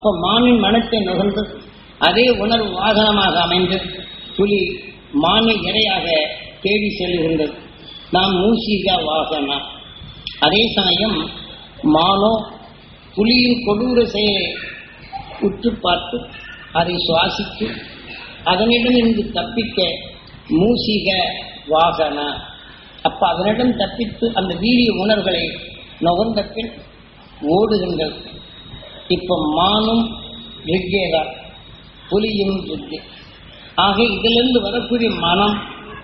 அப்ப மானின் மனத்தை நுகர்ந்து அதே உணர்வு வாகனமாக அமைந்து புலி மானை இரையாக தேடி செல்லுகின்றது நாம் மூசிகா வாகனா அதே சமயம் மானோ புலியின் கொடூர செயலை உற்று பார்த்து அதை சுவாசித்து அதனிடமிருந்து தப்பிக்க மூசிக வாகன அப்ப அதனிடம் தப்பித்து அந்த வீரிய உணர்வுகளை நுகர்ந்த பின் ஓடுகின்றது இப்ப மானும் ரிக்கேதா புலியும் ரிக்கே ஆக இதிலிருந்து வரக்கூடிய மனம்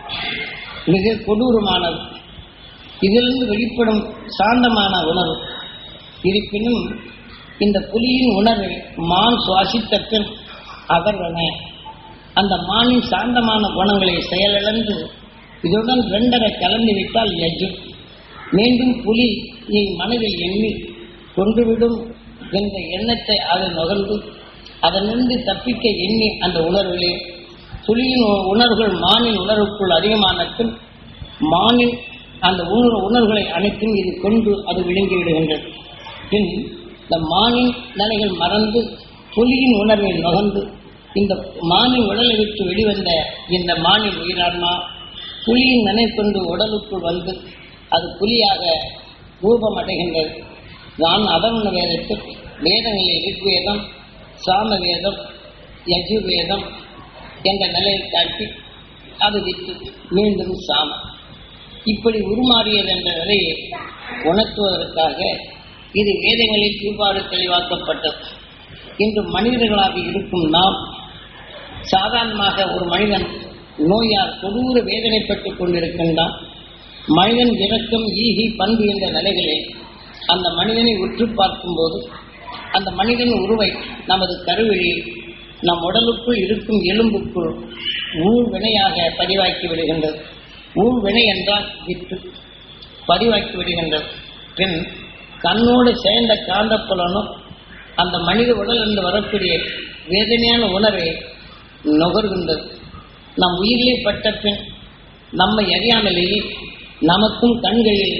மிக கொடூரமானது இதிலிருந்து வெளிப்படும் சாந்தமான உணர்வு இருப்பினும் இந்த புலியின் உணர்வை மான் சுவாசித்த பின் அகர்வன அந்த மானின் சாந்தமான குணங்களை செயலிழந்து இதுடன் ரெண்டரை கலந்து விட்டால் யஜு மீண்டும் புலியை மனதில் எண்ணி கொன்றுவிடும் என்ற எண்ணத்தை அது நுகர்ந்து அதனிருந்து தப்பிக்க எண்ணி அந்த உணர்வுகளே புலியின் உணர்வுகள் மானின் உணர்வுக்குள் அதிகமான பின் மானின் அந்த உணர்வு உணர்வுகளை அனைத்தும் இது கொண்டு அது விழுங்கி விடுகின்றது பின் இந்த மானின் நிலைகள் மறந்து புலியின் உணர்வை நுகர்ந்து இந்த மானின் உடலை விட்டு வெளிவந்த இந்த மானின் உயிரான்மா புலியின் நினைக்கொண்டு உடலுக்குள் வந்து அது புலியாக ரூபமடைகின்றது நான் அதர்ம வேதத்தில் வேதங்களில் ரிக்வேதம் சாம வேதம் யஜுர்வேதம் என்ற நிலையை காட்டி அது விட்டு மீண்டும் சாமம் இப்படி உருமாறியது என்ற நிலையை உணர்த்துவதற்காக இது வேதங்களில் இவ்வாறு தெளிவாக்கப்பட்டது இன்று மனிதர்களாக இருக்கும் நாம் சாதாரணமாக ஒரு மனிதன் நோயால் கொடூர வேதனைப்பட்டுக் கொண்டிருக்கின்றான் மனிதன் இறக்கம் ஈகி பண்பு என்ற நிலைகளில் அந்த மனிதனை உற்று பார்க்கும்போது அந்த மனிதன் உருவை நமது கருவிழி நம் உடலுக்குள் இருக்கும் எலும்புக்குள் ஊழ் வினையாக பதிவாக்கி விடுகின்றது ஊழ் வினை என்றால் வித்து பதிவாக்கி விடுகின்றது பின் கண்ணோடு சேர்ந்த காந்தப்புலனும் அந்த மனித உடல் என்று வரக்கூடிய வேதனையான உணர்வை நுகர்கின்றது நம் உயிரிலே பட்ட பின் நம்மை அறியாமலேயே நமக்கும் கண்களில்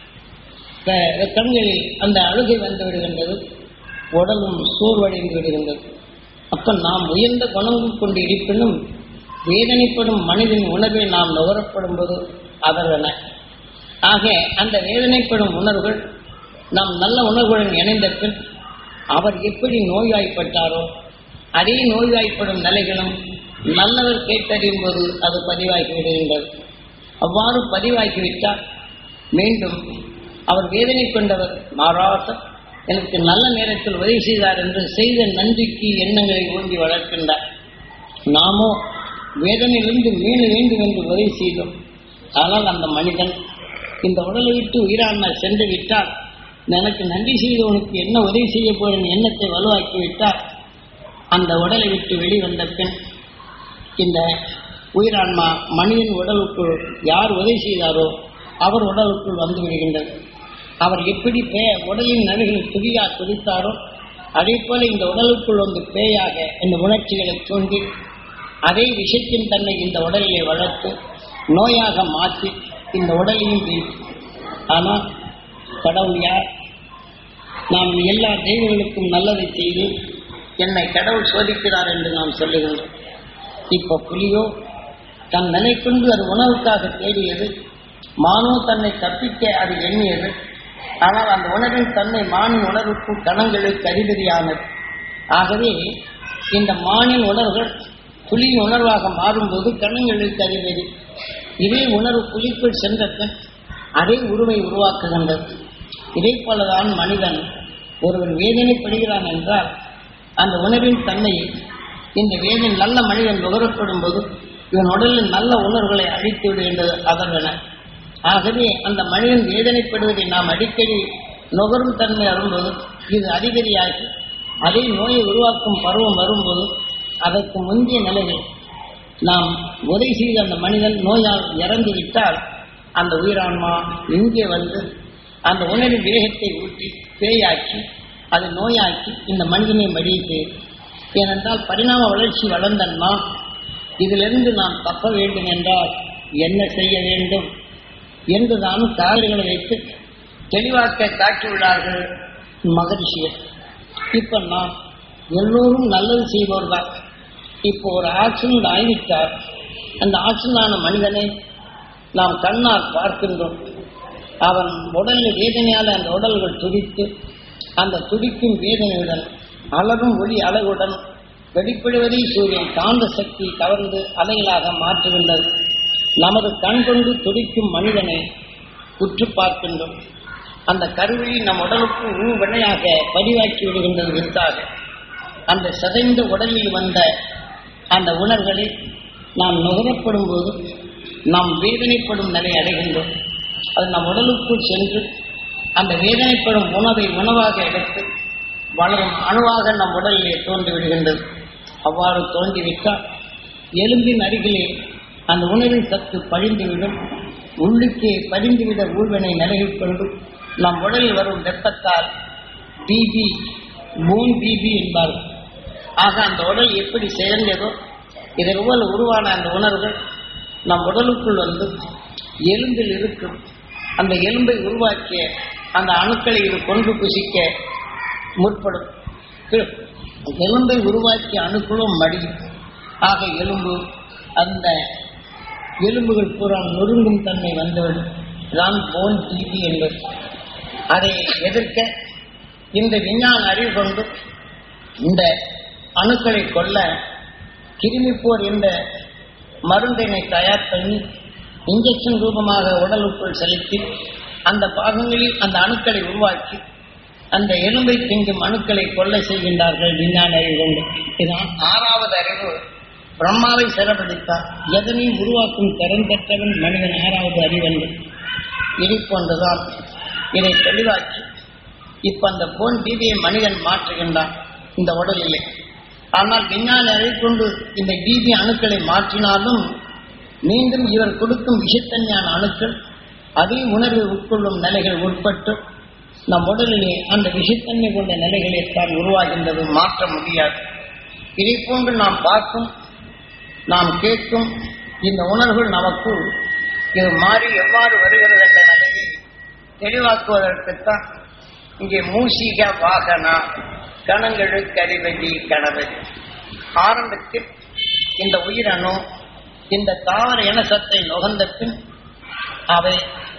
கண்களில் அந்த அழுகை வந்து விடுகின்றது உடலும் சோர்வடைந்து விடுகின்றது அப்ப நாம் உயர்ந்த குணம் கொண்டு இருப்பினும் வேதனைப்படும் மனிதன் உணர்வை நாம் நுகரப்படும் போது அதர்வன ஆக அந்த வேதனைப்படும் உணர்வுகள் நாம் நல்ல உணர்வுடன் இணைந்த பின் அவர் எப்படி நோய்வாய்ப்பட்டாரோ அதே நோய்வாய்ப்படும் நிலைகளும் நல்லவர் கேட்டறியும் போது அது பதிவாகி விடுகின்றது அவ்வாறு பதிவாக்கிவிட்டால் மீண்டும் அவர் வேதனை கொண்டவர் மாறாத எனக்கு நல்ல நேரத்தில் உதவி செய்தார் என்று செய்த நன்றிக்கு எண்ணங்களை ஊன்றி வளர்க்கின்றார் நாமோ வேதனையிலிருந்து மீள வேண்டும் என்று உதவி செய்தோம் ஆனால் அந்த மனிதன் இந்த உடலை விட்டு உயிரான சென்று விட்டால் எனக்கு நன்றி செய்தவனுக்கு என்ன உதவி செய்ய போறேன் எண்ணத்தை வலுவாக்கி விட்டால் அந்த உடலை விட்டு வெளிவந்த பின் இந்த உயிரான்மா மனிதன் உடலுக்குள் யார் உதவி செய்தாரோ அவர் உடலுக்குள் வந்து விடுகின்றது அவர் எப்படி பே உடலின் நடுகளில் துதியா துதித்தாரோ அதே போல இந்த உடலுக்குள் வந்து பேயாக இந்த உணர்ச்சிகளை தூண்டி அதே விஷயத்தின் தன்னை இந்த உடலிலே வளர்த்து நோயாக மாற்றி இந்த உடலையும் வீழ்த்தி ஆனால் கடவுள் யார் நாம் எல்லா தெய்வங்களுக்கும் நல்லதை செய்து என்னை கடவுள் சோதிக்கிறார் என்று நாம் சொல்லுகின்றோம் இப்போ புலியோ தன் நிலை கொண்டு அது உணவுக்காக தேடியது மானோ தன்னை தப்பிக்க அது எண்ணியது ஆனால் அந்த உணவின் தன்னை மானின் உணர்வுக்கும் கணங்களுக்கு அதிபதியானது ஆகவே இந்த மானின் உணர்வுகள் புலியின் உணர்வாக மாறும்போது கணங்களுக்கு அதிபதி இதே உணர்வு புலிக்குள் சென்ற பின் அதே உருவை உருவாக்குகின்றது இதே போலதான் மனிதன் ஒருவன் வேதனைப்படுகிறான் என்றால் அந்த உணர்வின் தன்மையை இந்த வேதனை நல்ல மனிதன் நுகரப்படும் போது இவன் உடலில் நல்ல உணர்வுகளை அழித்து விடுகின்றது அதர்வன ஆகவே அந்த மனிதன் வேதனைப்படுவதை நாம் அடிக்கடி நுகரும் தன்மை வரும்போது இது அதிகரியாகி அதே நோயை உருவாக்கும் பருவம் வரும்போது அதற்கு முந்தைய நிலையில் நாம் உதவி செய்த அந்த மனிதன் நோயால் இறந்து விட்டால் அந்த உயிரான்மா இங்கே வந்து அந்த உணவின் வேகத்தை ஊற்றி பேயாக்கி அதை நோயாக்கி இந்த மனிதனை மடித்து ஏனென்றால் பரிணாம வளர்ச்சி வளர்ந்த நாம் இதிலிருந்து நாம் தப்ப வேண்டும் என்றால் என்ன செய்ய வேண்டும் என்று தான் காவிரிகளை வைத்து தெளிவாக்க காட்டியுள்ளார்கள் மகரிஷியர் இப்ப நாம் எல்லோரும் நல்லது செய்வோர் தான் இப்போ ஒரு ஆக்சிடென்ட் ஆகிவிட்டார் அந்த ஆக்சிடென்டான மனிதனை நாம் கண்ணால் பார்க்கின்றோம் அவன் உடலில் வேதனையால் அந்த உடல்கள் துடித்து அந்த துடிக்கும் வேதனையுடன் அலரும் ஒளி அழகுடன் வெடிப்பிடுவதை சூரியன் காந்த சக்தி கவர்ந்து அலைகளாக மாற்றுகின்றது நமது கண் கொண்டு துடிக்கும் மனிதனை உற்று பார்க்கின்றோம் அந்த கருவிழி நம் உடலுக்கு ஊ வினையாக பதிவாக்கி விடுகின்றது வித்தாக அந்த சிதைந்த உடலில் வந்த அந்த உணர்வுகளை நாம் நுகரப்படும் போது நாம் வேதனைப்படும் நிலை அடைகின்றோம் அது நம் உடலுக்குள் சென்று அந்த வேதனைப்படும் உணவை உணவாக எடுத்து வளரும் அணுவாக நம் உடலிலே தோன்றி விடுகின்றது அவ்வாறு தோன்றிவிட்டால் எலும்பின் அருகிலே அந்த உணவின் சத்து பழிந்துவிடும் உள்ளுக்கே பதிந்துவிட ஊழ்வினை நிலையில் கொண்டு நம் உடலில் வரும் வெப்பத்தால் பிபி மூன் பிபி என்பார்கள் ஆக அந்த உடல் எப்படி சேர்ந்ததோ இதை போல உருவான அந்த உணர்வுகள் நம் உடலுக்குள் வந்து எலும்பில் இருக்கும் அந்த எலும்பை உருவாக்கிய அந்த அணுக்களை இது கொண்டு புசிக்க முற்படும் பிற- எலும்பை உருவாக்கிய அணுக்களும் மடியும் ஆக எலும்பு அந்த எலும்புகள் பூரா நொறுங்கும் தன்மை வந்துவிடும் தான் போன் டிபி என்பது அதை எதிர்க்க இந்த விஞ்ஞான அறிவு கொண்டு இந்த அணுக்களை கொல்ல கிருமிப்போர் என்ற மருந்தினை தயார் பண்ணி இன்ஜெக்ஷன் ரூபமாக உடலுக்குள் செலுத்தி அந்த பாகங்களில் அந்த அணுக்களை உருவாக்கி அந்த எலும்பை திங்கும் அணுக்களை கொள்ளை செய்கின்றார்கள் விஞ்ஞான அறிவு கொண்டு இதுதான் ஆறாவது அறிவு பிரம்மாவை சிறப்பிடித்தார் எதனையும் உருவாக்கும் திறன் பெற்றவன் மனிதன் ஆறாவது அறிவன்று இதை போன்றுதான் இதை தெளிவாக்கி இப்ப அந்த போன் டிவியை மனிதன் மாற்றுகின்றான் இந்த உடலிலே ஆனால் விஞ்ஞான அறிவு கொண்டு இந்த டிபி அணுக்களை மாற்றினாலும் மீண்டும் இவர் கொடுக்கும் விஷத்தன்மையான அணுக்கள் அதே உணர்வை உட்கொள்ளும் நிலைகள் உட்பட்டு நம் உடலிலே அந்த விஷத்தன்மை கொண்ட நிலைகளை தான் உருவாகின்றது மாற்ற முடியாது இதை போன்று நாம் பார்க்கும் நாம் கேட்கும் இந்த உணர்வுகள் நமக்கு இது மாறி எவ்வாறு வருகிறது என்ற நிலையை தெளிவாக்குவதற்குத்தான் இங்கே மூசிக வாகனா கணங்கெழு கரிவதி கணவதி ஆரம்பத்தில் இந்த உயிரணு இந்த தாவர இனசத்தை நுகர்ந்த பின் அவை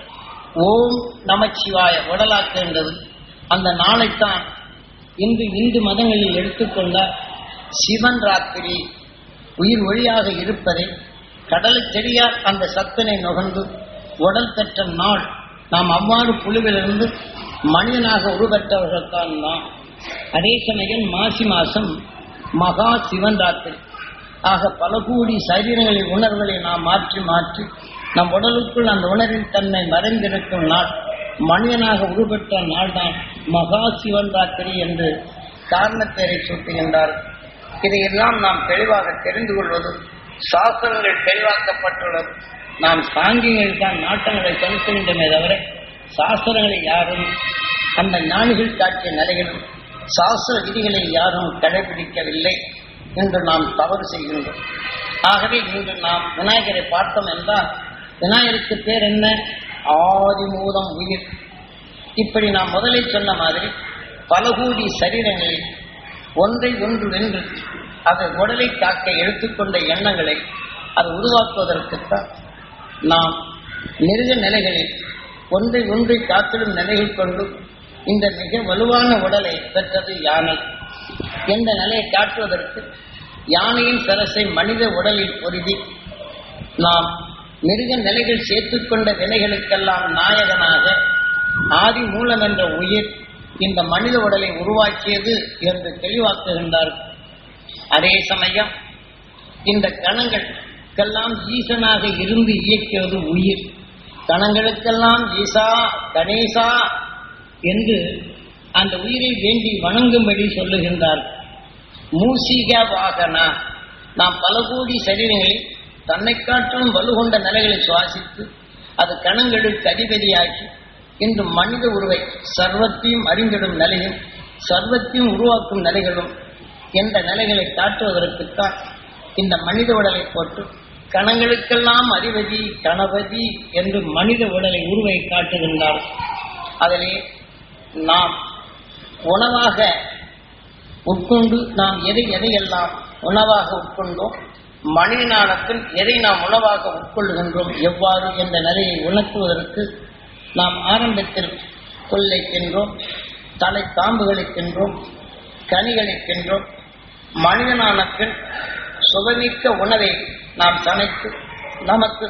ஓம் நமச்சிவாய உடலாக்குகின்றது அந்த நாளைத்தான் இன்று இந்து மதங்களில் எடுத்துக்கொண்ட சிவன் ராத்திரி உயிர் ஒளியாக இருப்பதை கடலை செடியார் அந்த சத்தனை நுகர்ந்து உடல் பெற்ற நாள் நாம் அவ்வாறு புழுவிலிருந்து மனிதனாக உருவெற்றவர்கள் தான் நாம் அதே சமயம் மாசி மாசம் மகா சிவன் ராத்திரி ஆக பல கோடி சரீரங்களின் உணர்வுகளை நாம் மாற்றி மாற்றி நம் உடலுக்குள் அந்த உணர்வின் தன்மை மறைந்திருக்கும் நாள் மனிதனாக உருவெற்ற நாள்தான் மகா சிவன் ராத்திரி என்று காரணப்பேரை சூட்டுகின்றார் இதையெல்லாம் நாம் தெளிவாக தெரிந்து கொள்வது சாஸ்திரங்கள் தெளிவாக்கப்பட்டுள்ளது நாம் சாங்கியங்கள் தான் நாட்டங்களை செலுத்துகின்றமே தவிர சாஸ்திரங்களை யாரும் அந்த ஞானிகள் காட்டிய நிலைகளும் சாஸ்திர விதிகளை யாரும் கடைபிடிக்கவில்லை என்று நாம் தவறு செய்கின்றோம் ஆகவே இன்று நாம் விநாயகரை பார்த்தோம் என்றால் விநாயகருக்கு பேர் என்ன ஆதிமூலம் உயிர் இப்படி நாம் முதலில் சொன்ன மாதிரி பல கோடி சரீரங்களில் ஒன்றை ஒன்று வென்று அது உடலை காக்க எடுத்துக்கொண்ட எண்ணங்களை அது உருவாக்குவதற்குத்தான் நாம் நெருக நிலைகளில் ஒன்றை ஒன்றை காத்திடும் நிலைகள் கொண்டு இந்த மிக வலுவான உடலை பெற்றது யானை என்ற நிலையை காட்டுவதற்கு யானையின் சரசை மனித உடலில் பொருதி நாம் மிருக நிலைகள் சேர்த்துக்கொண்ட வினைகளுக்கெல்லாம் நாயகனாக ஆதி மூலம் என்ற உயிர் இந்த மனித உடலை உருவாக்கியது என்று தெளிவாக்குகின்றார் அதே சமயம் இந்த கணங்களுக்கெல்லாம் ஈசனாக இருந்து இயக்கியது உயிர் கணங்களுக்கெல்லாம் ஈசா கணேசா என்று அந்த உயிரை வேண்டி வணங்கும்படி சொல்லுகின்றார் மூசிக வாகனா நாம் பல கோடி சரீரங்களில் தன்னை காட்டிலும் வலுகொண்ட நிலைகளை சுவாசித்து அது கணங்களுக்கு அதிபதியாகி இன்று மனித உருவை சர்வத்தையும் அறிந்திடும் நிலையும் சர்வத்தையும் உருவாக்கும் நிலைகளும் என்ற நிலைகளை காட்டுவதற்குத்தான் இந்த மனித உடலை போட்டு கணங்களுக்கெல்லாம் அறிவதி கணபதி என்று மனித உடலை உருவை காட்டுகின்றார் அதிலே நாம் உணவாக உட்கொண்டு நாம் எதை எதையெல்லாம் உணவாக உட்கொண்டோம் மனிதனானத்தில் எதை நாம் உணவாக உட்கொள்கின்றோம் எவ்வாறு என்ற நிலையை உணர்த்துவதற்கு நாம் ஆரம்பத்தில் கொள்ளை தின்றோம் தலை தாம்புகளை தின்றோம் கனிகளை தின்றோம் மனிதனானத்தில் சுகமிக்க உணவை நாம் சமைத்து நமக்கு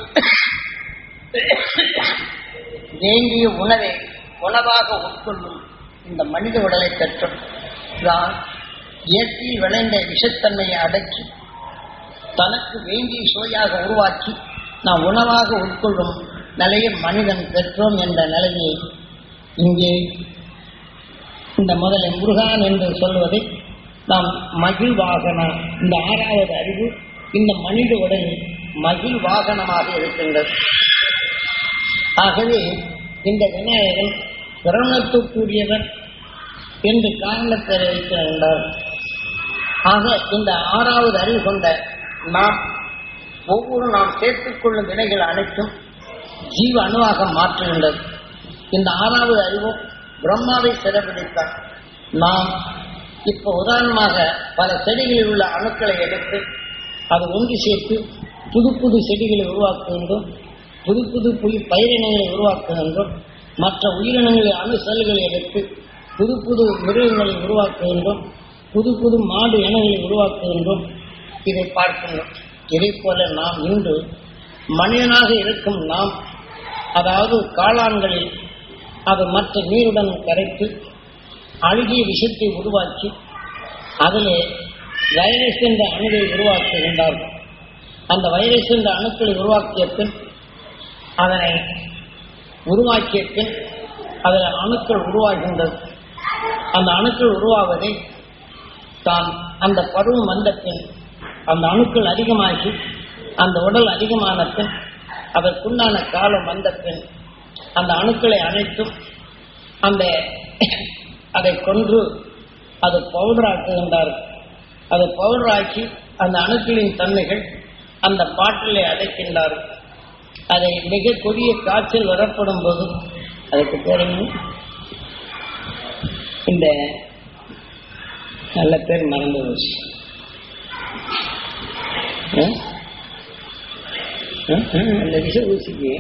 வேண்டிய உணவை உணவாக உட்கொள்ளும் இந்த மனித உடலை பெற்றோம் தான் இயற்கையில் விளைந்த விஷத்தன்மையை அடக்கி தனக்கு வேண்டிய சுவையாக உருவாக்கி நாம் உணவாக உட்கொள்ளும் நிலையை மனிதன் பெற்றோம் என்ற நிலையை இங்கே இந்த முதலில் முருகான் என்று சொல்வதை நாம் மகிழ் வாகனம் இந்த ஆறாவது அறிவு இந்த மனித உடலில் மகிழ் வாகனமாக இருக்கின்றது ஆகவே இந்த விநாயகன் பிரணத்துக்குரியவன் என்று காரணத்தை வைத்திருந்தார் ஆக இந்த ஆறாவது அறிவு கொண்ட நாம் ஒவ்வொரு நாம் சேர்த்துக்கொள்ளும் வினைகள் அனைத்தும் ஜீவ அணுவாக மாற்றுகின்றது இந்த ஆறாவது அறிவும் பிரம்மாவை சிறப்பிடித்தார் நாம் இப்போ உதாரணமாக பல செடிகளில் உள்ள அணுக்களை எடுத்து அதை ஒன்று சேர்த்து புது புது செடிகளை உருவாக்குகின்றோம் புது புது புலி பயிரினங்களை உருவாக்குகின்றோம் மற்ற உயிரினங்களை அணு செல்களை எடுத்து புது புது மிருகங்களை உருவாக்குகின்றோம் புது புது மாடு இனங்களை உருவாக்குகின்றோம் இதை பார்க்கின்றோம் இதே போல நாம் இன்று மனிதனாக இருக்கும் நாம் அதாவது காளான்களில் அது மற்ற நீருடன் கரைத்து அழுகிய விஷத்தை உருவாக்கி அதிலே வைரஸ் என்ற அணுவை உருவாக்குகின்றார்கள் அந்த வைரஸ் என்ற அணுக்களை உருவாக்கிய பின் அதனை உருவாக்கிய பின் அதில் அணுக்கள் உருவாகின்றது அந்த அணுக்கள் உருவாவதை தான் அந்த பருவம் வந்த பின் அந்த அணுக்கள் அதிகமாகி அந்த உடல் அதீதமான பின் அதற்குண்டான காலம் வந்த பின் அந்த அணுக்களை அனைத்தும் அந்த அதை கொன்று அது பவுடர் ஆக்குகின்றார்கள் அதை பவுடர் ஆக்கி அந்த அணுக்களின் தன்மைகள் அந்த பாட்டிலை அடைக்கின்றார்கள் அதை மிக கொடிய காய்ச்சல் வரப்படும் போது அதுக்கு பேர் என்ன? இந்த நல்ல பேர் மறந்து போச்சு ஆ? ஆ? ஆ, அந்த விஷ ஊசிக்கு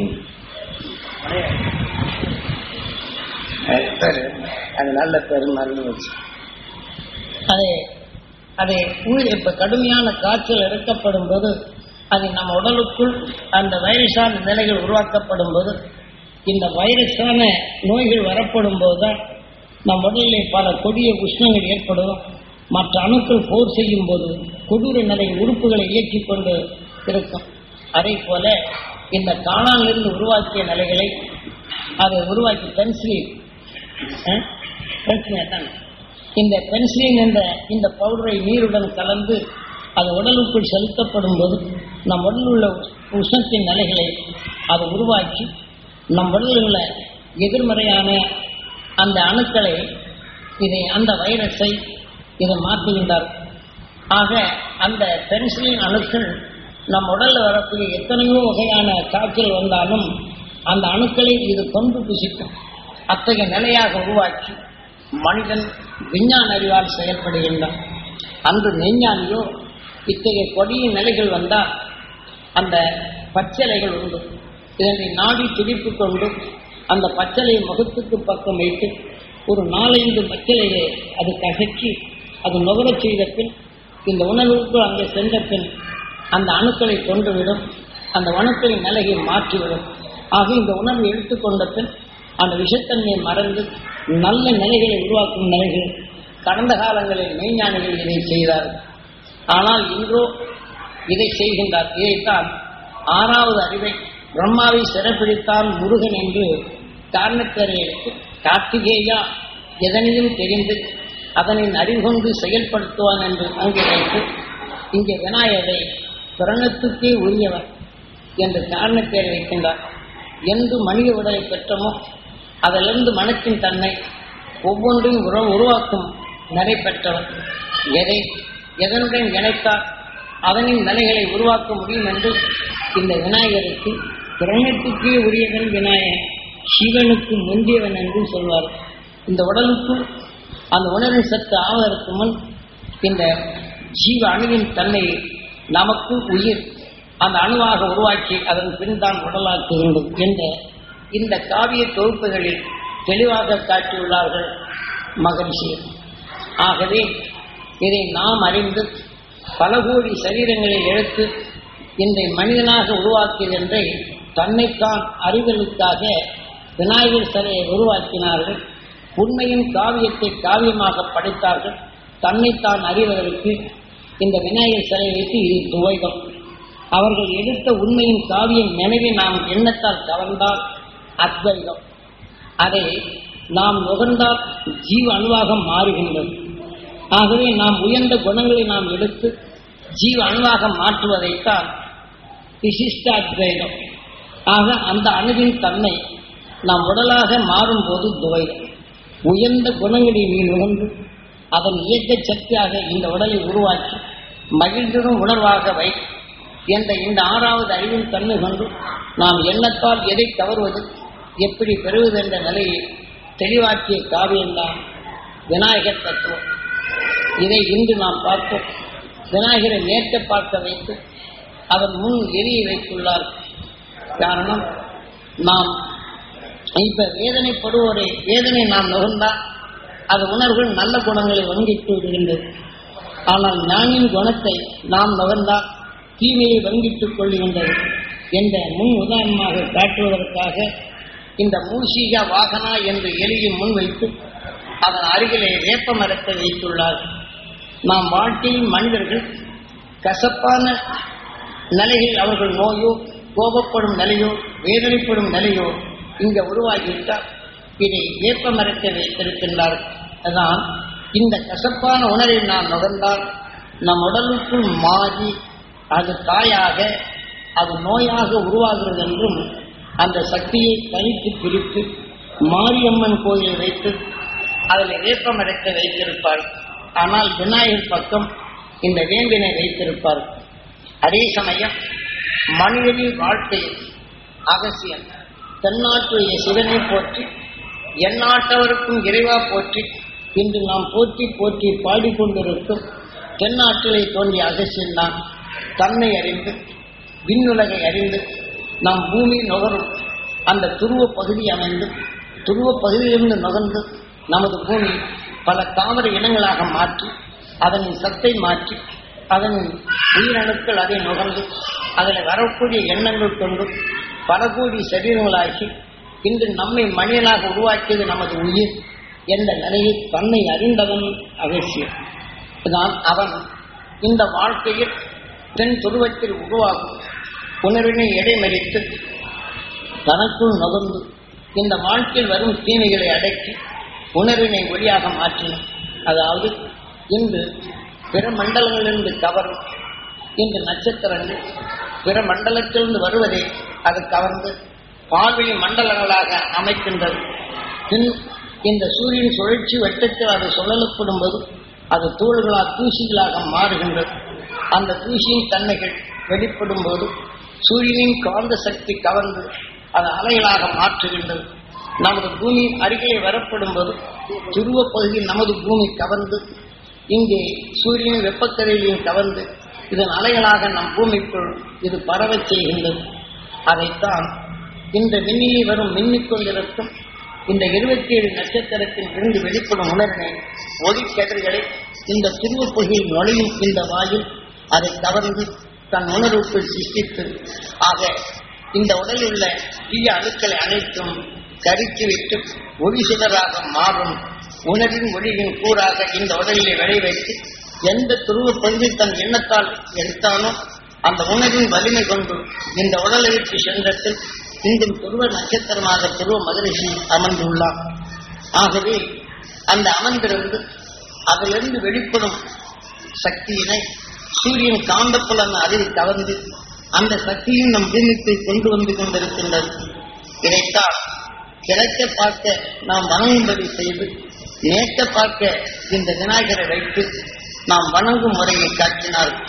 அது பேரு அது நல்ல பேர் மறந்து போச்சு அதை அதை உயிர் இப்ப கடுமையான காய்ச்சல் இறக்கப்படும் போது அது நம்ம உடலுக்குள் அந்த வைரஸான நிலைகள் உருவாக்கப்படும் போது இந்த வைரஸான நோய்கள் வரப்படும் போதுதான் நம் உடலில் பல கொடிய உஷ்ணங்கள் ஏற்படும் மற்ற அணுக்கள் போர் செய்யும் போது கொடூர நிலை உறுப்புகளை இயக்கிக் கொண்டு இருக்கும் அதே போல இந்த காணாலிருந்து உருவாக்கிய நிலைகளை அதை உருவாக்கி பென்சிலின் பென்சிலின் தான் இந்த பென்சிலின் என்ற இந்த பவுடரை நீருடன் கலந்து அது உடலுக்குள் செலுத்தப்படும் போது நம் உடலில் உள்ள உஷ்ணத்தின் நிலைகளை அது உருவாக்கி நம் உடலில் உள்ள எதிர்மறையான அந்த அணுக்களை இதை அந்த வைரஸை இதை மாற்றுகின்றார் ஆக அந்த பென்சிலின் அணுக்கள் நம் உடல்ல வரக்கூடிய எத்தனையோ வகையான காய்ச்சல் வந்தாலும் அந்த அணுக்களை இது கொண்டு புசிக்கும் அத்தகைய நிலையாக உருவாக்கி மனிதன் விஞ்ஞான அறிவால் செயல்படுகின்றான் அன்று மெய்ஞானியோ இத்தகைய கொடிய நிலைகள் வந்தால் அந்த பச்சளைகள் உண்டு இதனை நாடி துடிப்பு கொண்டு அந்த பச்சளையை முகத்துக்கு பக்கம் வைத்து ஒரு நாலைந்து பச்சளையை அது கசக்கி அது நுகரச் செய்த பின் இந்த உணர்வுக்கு அங்கே சென்ற பின் அந்த அணுக்களை கொண்டுவிடும் அந்த அணுக்களின் நிலையை மாற்றிவிடும் ஆக இந்த உணர்வை எடுத்துக்கொண்ட பின் அந்த விஷத்தன்மையை மறந்து நல்ல நிலைகளை உருவாக்கும் நிலைகள் கடந்த காலங்களில் மெய்ஞானிகள் இதை செய்தார்கள் ஆனால் இன்றோ இதை செய்கின்றார் இதைத்தான் ஆறாவது அறிவை பிரம்மாவை சிறப்பிடித்தான் முருகன் என்று காரணத்தரையெடுத்து கார்த்திகேயா எதனையும் தெரிந்து அதனின் அறிவுகொண்டு செயல்படுத்துவான் என்று அங்கே வைத்து இங்கே விநாயகரை பிரணத்துக்கே உரியவன் என்று காரணத்தை வைக்கின்றார் எந்த மனித உடலை பெற்றமோ அதிலிருந்து மனத்தின் தன்மை ஒவ்வொன்றையும் உரு உருவாக்கும் நிலை பெற்றவன் எதை எதனுடன் இணைத்தால் அதனின் நிலைகளை உருவாக்க முடியும் என்று இந்த விநாயகருக்கு பிரணத்துக்கே உரியவன் விநாயகன் சிவனுக்கு முந்தியவன் என்று சொல்வார் இந்த உடலுக்குள் அந்த உணர்வின் சத்து ஆவதற்கு முன் இந்த ஜீவ அணுவின் தன்னை நமக்கு உயிர் அந்த அணுவாக உருவாக்கி அதன் பின் தான் உடலாக்குகின்றது என்ற இந்த காவிய தொகுப்புகளில் தெளிவாக காட்டியுள்ளார்கள் மகரிஷியர் ஆகவே இதை நாம் அறிந்து பல கோடி சரீரங்களை எடுத்து இன்றை மனிதனாக உருவாக்கியது என்றை தன்னைத்தான் அறிதலுக்காக விநாயகர் சிலையை உருவாக்கினார்கள் உண்மையின் காவியத்தை காவியமாக படைத்தார்கள் தன்னைத்தான் அறிவதற்கு இந்த விநாயகர் சிலை வைத்து இது துவைதம் அவர்கள் எடுத்த உண்மையின் காவியம் நினைவை நாம் எண்ணத்தால் கவர்ந்தால் அத்வைதம் அதை நாம் நுகர்ந்தால் ஜீவ அணுவாக மாறுகின்றது ஆகவே நாம் உயர்ந்த குணங்களை நாம் எடுத்து ஜீவ அணுவாக மாற்றுவதைத்தான் விசிஷ்ட அத்வைதம் ஆக அந்த அணுவின் தன்மை நாம் உடலாக மாறும்போது துவைதம் உயர்ந்த குணங்களை நீ நுகர்ந்து அதன் இயக்க சக்தியாக இந்த உடலை உருவாக்கி மகிழ்ந்திடும் உணர்வாக வை என்ற இந்த ஆறாவது அறிவின் தன்மை கொண்டு நாம் எண்ணத்தால் எதை கவர்வது எப்படி பெறுவது என்ற நிலையை தெளிவாக்கிய காவியம்தான் விநாயகர் தத்துவம் இதை இன்று நாம் பார்த்தோம் விநாயகரை நேற்ற பார்க்க வைத்து அதன் முன் எரிய வைத்துள்ளார் காரணம் நாம் இப்ப வேதனைப்படுவோரை வேதனை நாம் நுகர்ந்தால் அது உணர்வுகள் நல்ல குணங்களை வங்கிட்டு விடுகின்றது ஆனால் ஞானின் குணத்தை நாம் நுகர்ந்தால் தீமையை வங்கிட்டுக் கொள்ளுகின்றது என்ற முன் உதாரணமாக காட்டுவதற்காக இந்த மூஷிக வாகனா என்று எலியை முன்வைத்து அதன் அருகிலே வேப்ப மரத்தை வைத்துள்ளார் நாம் வாழ்க்கையில் மனிதர்கள் கசப்பான நிலையில் அவர்கள் நோயோ கோபப்படும் நிலையோ வேதனைப்படும் நிலையோ இங்க உருவாகிவிட்டால் இதை வேப்ப மரத்தை வைத்திருக்கின்றார்கள் அதான் இந்த கசப்பான உணரை நாம் நுகர்ந்தால் நம் உடலுக்குள் மாறி அது தாயாக அது நோயாக உருவாகிறது என்றும் அந்த சக்தியை தனித்து பிரித்து மாரியம்மன் கோயிலை வைத்து அதில் வேப்ப மரத்தை வைத்திருப்பார் ஆனால் விநாயகர் பக்கம் இந்த வேம்பினை வைத்திருப்பார் அதே சமயம் மனிதனின் வாழ்க்கையில் அகசியம் தென்னாட்டுடைய சிவனை போற்றி எந்நாட்டவருக்கும் இறைவா போற்றி இன்று நாம் போற்றி போற்றி பாடிக்கொண்டிருக்கும் தென்னாட்டிலே தோன்றிய அகசியம்தான் தன்னை அறிந்து விண்ணுலகை அறிந்து நம் பூமி நுகரும் அந்த துருவ பகுதி அமைந்து துருவ பகுதியிலிருந்து நுகர்ந்து நமது பூமி பல தாவர இனங்களாக மாற்றி அதனின் சத்தை மாற்றி அதன் உயிரணுக்கள் அதை நுகர்ந்து அதில் வரக்கூடிய எண்ணங்கள் கொண்டு பல கோடி சரீரங்களாகி இன்று நம்மை மனிதனாக உருவாக்கியது நமது உயிர் என்ற நிலையை தன்னை அறிந்தவன் அவசியம் தான் அவன் இந்த வாழ்க்கையில் தென் துருவத்தில் உருவாகும் உணர்வினை இடைமறித்து தனக்குள் நுகர்ந்து இந்த வாழ்க்கையில் வரும் தீமைகளை அடக்கி உணர்வினை ஒளியாக மாற்றினான் அதாவது இன்று பிற மண்டலங்களிலிருந்து கவரும் இன்று நட்சத்திரங்கள் பிற மண்டலத்திலிருந்து வருவதை அது கவர்ந்து பால்வெளி மண்டலங்களாக அமைக்கின்றது பின் இந்த சூரியன் சுழற்சி வட்டத்தில் அது சுழலப்படும் போது அது தூள்களாக தூசிகளாக மாறுகின்றது அந்த தூசியின் தன்மைகள் வெளிப்படும் போது சூரியனின் காந்த சக்தி கவர்ந்து அது அலைகளாக மாற்றுகின்றது நமது பூமி அருகிலே வரப்படும் போது துருவ பகுதியில் நமது பூமி கவர்ந்து இங்கே சூரியனின் வெப்பக்கரையிலையும் கவர்ந்து இதன் அலைகளாக நம் பூமிக்குள் இது பரவச் செய்கின்றது அதைத்தான் இந்த விண்ணிலே வரும் மின்னிக் கொண்டிருக்கும் இந்த இருபத்தி ஏழு நட்சத்திரத்தில் இருந்து வெளிப்படும் உணர்வினை ஒளிக்கதிர்களை இந்த துருவ பகுதியில் நுழையும் இந்த வாயில் அதை கவர்ந்து தன் உணர்வுக்குள் சிருஷ்டித்து ஆக இந்த உடலில் உள்ள தீய அணுக்களை அனைத்தும் கருக்கி விட்டு ஒளி சுடராக மாறும் உணர்வின் ஒளியின் கூறாக இந்த உடலிலே விளை வைத்து எந்த துருவ பகுதி தன் எண்ணத்தால் எடுத்தானோ அந்த உணர்வின் வலிமை கொண்டு இந்த உடலை விட்டு சென்றத்தில் இன்றும் துருவ நட்சத்திரமாக துருவ மகரிஷி அமர்ந்துள்ளார் ஆகவே அந்த அமர்ந்திருந்து அதிலிருந்து வெளிப்படும் சக்தியினை சூரியன் காந்தப்புலன் அறிவில் கவர்ந்து அந்த சக்தியும் நம் பூமிக்கு கொண்டு வந்து கொண்டிருக்கின்றது இதைத்தான் கிழக்க பார்க்க நாம் வணங்கும்படி செய்து நேற்ற பார்க்க இந்த விநாயகரை வைத்து நாம் வணங்கும் முறையை காட்டினார்